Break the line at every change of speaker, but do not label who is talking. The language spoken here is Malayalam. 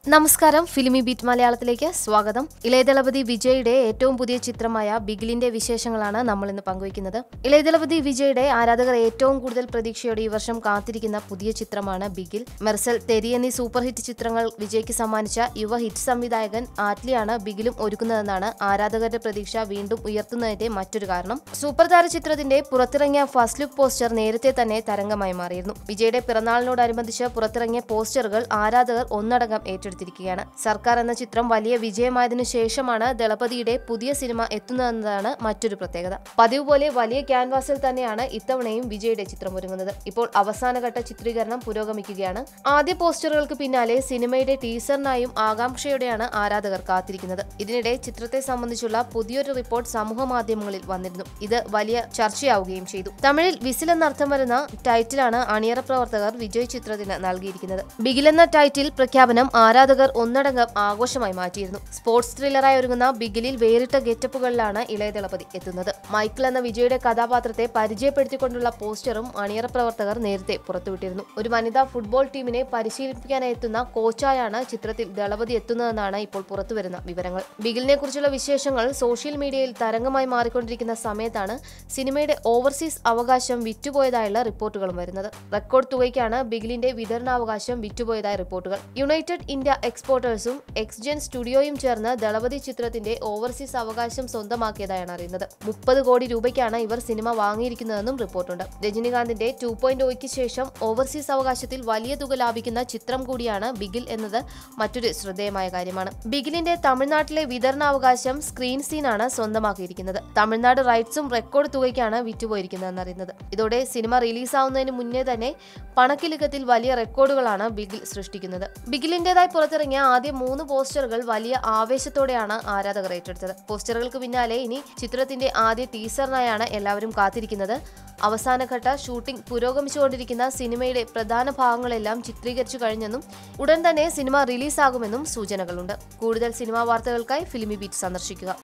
നമസ്കാരം ഫിലിമി ബീറ്റ് മലയാളത്തിലേക്ക് സ്വാഗതം ഇളയദളപതി വിജയുടെ ഏറ്റവും പുതിയ ചിത്രമായ ബിഗിലിന്റെ വിശേഷങ്ങളാണ് നമ്മൾ ഇന്ന് പങ്കുവയ്ക്കുന്നത് ഇളയദളപതി വിജയുടെ ആരാധകർ ഏറ്റവും കൂടുതൽ പ്രതീക്ഷയോടെ ഈ വർഷം കാത്തിരിക്കുന്ന പുതിയ ചിത്രമാണ് ബിഗിൽ മെർസൽ തെരി എന്നീ സൂപ്പർ ഹിറ്റ് ചിത്രങ്ങൾ വിജയ്ക്ക് സമ്മാനിച്ച യുവ ഹിറ്റ് സംവിധായകൻ ആറ്റ്ലിയാണ് ബിഗിലും ഒരുക്കുന്നതെന്നാണ് ആരാധകരുടെ പ്രതീക്ഷ വീണ്ടും ഉയർത്തുന്നതിന്റെ മറ്റൊരു കാരണം സൂപ്പർ താര ചിത്രത്തിന്റെ പുറത്തിറങ്ങിയ ഫസ്റ്റ് ലുക്ക് പോസ്റ്റർ നേരത്തെ തന്നെ തരംഗമായി മാറിയിരുന്നു വിജയുടെ പിറന്നാളിനോടനുബന്ധിച്ച് പുറത്തിറങ്ങിയ പോസ്റ്ററുകൾ ആരാധകർ ഒന്നടങ്കം ഏറ്റെടുത്തിരിക്കുകയാണ് സർക്കാർ എന്ന ചിത്രം വലിയ വിജയമായതിനു ശേഷമാണ് ദളപതിയുടെ പുതിയ സിനിമ എത്തുന്നതെന്നതാണ് മറ്റൊരു പ്രത്യേകത പതിവ് പോലെ വലിയ ക്യാൻവാസിൽ തന്നെയാണ് ഇത്തവണയും വിജയുടെ ചിത്രം ഒരുങ്ങുന്നത് ഇപ്പോൾ അവസാനഘട്ട ചിത്രീകരണം പുരോഗമിക്കുകയാണ് ആദ്യ പോസ്റ്ററുകൾക്ക് പിന്നാലെ സിനിമയുടെ ടീസറിനായും ആകാംക്ഷയോടെയാണ് ആരാധകർ കാത്തിരിക്കുന്നത് ഇതിനിടെ ചിത്രത്തെ സംബന്ധിച്ചുള്ള പുതിയൊരു റിപ്പോർട്ട് സമൂഹ മാധ്യമങ്ങളിൽ വന്നിരുന്നു ഇത് വലിയ ചർച്ചയാവുകയും ചെയ്തു തമിഴിൽ വിസിൽ എന്നർത്ഥം വരുന്ന ടൈറ്റിലാണ് അണിയറ പ്രവർത്തകർ വിജയ് ചിത്രത്തിന് നൽകിയിരിക്കുന്നത് ബിഗിൽ എന്ന ടൈറ്റിൽ പ്രഖ്യാപനം ആരാധകർ ഒന്നടങ്കം ആഘോഷമായി മാറ്റിയിരുന്നു സ്പോർട്സ് ത്രില്ലറായി ഒരുങ്ങുന്ന ബിഗിലിൽ വേറിട്ട ഗെറ്റപ്പുകളിലാണ് ഇളയദളപതി എത്തുന്നത് മൈക്കിൾ എന്ന വിജയുടെ കഥാപാത്രത്തെ പരിചയപ്പെടുത്തിക്കൊണ്ടുള്ള പോസ്റ്ററും അണിയറ പ്രവർത്തകർ നേരത്തെ പുറത്തുവിട്ടിരുന്നു ഒരു വനിതാ ഫുട്ബോൾ ടീമിനെ പരിശീലിപ്പിക്കാനായി എത്തുന്ന കോച്ചായാണ് ചിത്രത്തിൽ ദളപതി എത്തുന്നതെന്നാണ് ഇപ്പോൾ പുറത്തുവരുന്ന വിവരങ്ങൾ ബിഗിലിനെ കുറിച്ചുള്ള വിശേഷങ്ങൾ സോഷ്യൽ മീഡിയയിൽ തരംഗമായി മാറിക്കൊണ്ടിരിക്കുന്ന സമയത്താണ് സിനിമയുടെ ഓവർസീസ് അവകാശം വിറ്റുപോയതായുള്ള റിപ്പോർട്ടുകളും വരുന്നത് റെക്കോർഡ് തുകയ്ക്കാണ് ബിഗിലിന്റെ വിതരണാവകാശം വിറ്റുപോയതായ റിപ്പോർട്ടുകൾ യുണൈറ്റഡ് ഇന്ത്യ എക്സ്പോർട്ടേഴ്സും എക്സ്ജെൻ സ്റ്റുഡിയോയും ചേർന്ന് ദളപതി ചിത്രത്തിന്റെ ഓവർസീസ് അവകാശം സ്വന്തമാക്കിയതായാണ് അറിയുന്നത് മുപ്പത് കോടി രൂപയ്ക്കാണ് ഇവർ സിനിമ വാങ്ങിയിരിക്കുന്നതെന്നും റിപ്പോർട്ടുണ്ട് രജനികാന്തിന്റെ ടു പോയിന്റ് ഒയ്ക്ക് ശേഷം ഓവർസീസ് അവകാശത്തിൽ വലിയ തുക ലാഭിക്കുന്ന ചിത്രം കൂടിയാണ് ബിഗിൽ എന്നത് മറ്റൊരു ശ്രദ്ധേയമായ കാര്യമാണ് ബിഗിലിന്റെ തമിഴ്നാട്ടിലെ വിതരണാവകാശം സ്ക്രീൻ സീനാണ് സ്വന്തമാക്കിയിരിക്കുന്നത് തമിഴ്നാട് റൈറ്റ്സും റെക്കോർഡ് തുകയ്ക്കാണ് വിറ്റുപോയിരിക്കുന്നതെന്ന് അറിയുന്നത് ഇതോടെ സിനിമ റിലീസാവുന്നതിന് മുന്നേ തന്നെ പണക്കിലുക്കത്തിൽ വലിയ റെക്കോർഡുകളാണ് ബിഗിൽ സൃഷ്ടിക്കുന്നത് ബിഗിലിന്റേതായി പുറത്തിറങ്ങിയ ആദ്യ മൂന്ന് പോസ്റ്ററുകൾ വലിയ ആവേശത്തോടെയാണ് ആരാധകർ ഏറ്റെടുത്തത് പോസ്റ്ററുകൾക്ക് പിന്നാലെ ഇനി ചിത്രത്തിന്റെ ആദ്യ ടീസറിനായാണ് എല്ലാവരും കാത്തിരിക്കുന്നത് അവസാനഘട്ട ഷൂട്ടിംഗ് പുരോഗമിച്ചുകൊണ്ടിരിക്കുന്ന സിനിമയുടെ പ്രധാന ഭാഗങ്ങളെല്ലാം ചിത്രീകരിച്ചു കഴിഞ്ഞെന്നും ഉടൻ തന്നെ സിനിമ റിലീസാകുമെന്നും സൂചനകളുണ്ട് കൂടുതൽ സിനിമാ വാർത്തകൾക്കായി ഫിലിമി ബീറ്റ് സന്ദർശിക്കുക